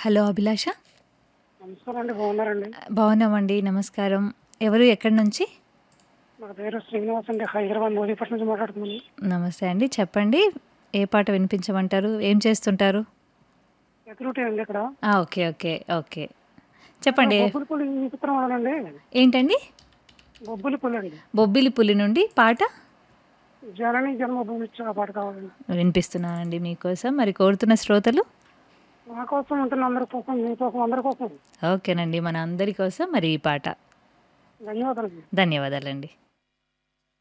hello అభిలాష నమస్కారం అండి బాగున్నారండి బాగున్నామండి నమస్కారం ఎవరు ఎక్కడి నుంచి నా పేరు శ్రీనివాస్ అండి హైదరాబాద్ మోదీపట్నం నుంచి మాట్లాడుతున్నాను నమస్తే అండి చెప్పండి ఏ పాట వినిపించమంటారు ఏం చేస్తుంటారు ఎదురుటే అండి ఇక్కడ ఆ, ఓకే ఓకే ఓకే చెప్పండి బొబ్బులి పులి ఈ చిత్రం వాడనండి ఏంటండి బొబ్బులి పులి అండి బొబ్బిలి పులి నుండి పాట జనని జన్మభూమి ఇచ్చిన ఆ పాట కావాలండి వినిపిస్తున్నానండి మీకోసం మరి కోరుతున్న శ్రోతలు నా కోసం ఉంటున్న అందరి కోసం మీ కోసం అందరి కోసం ఓకేనండి మన అందరి కోసం మరి ఈ పాట ధన్యవాదాలు ధన్యవాదాలండి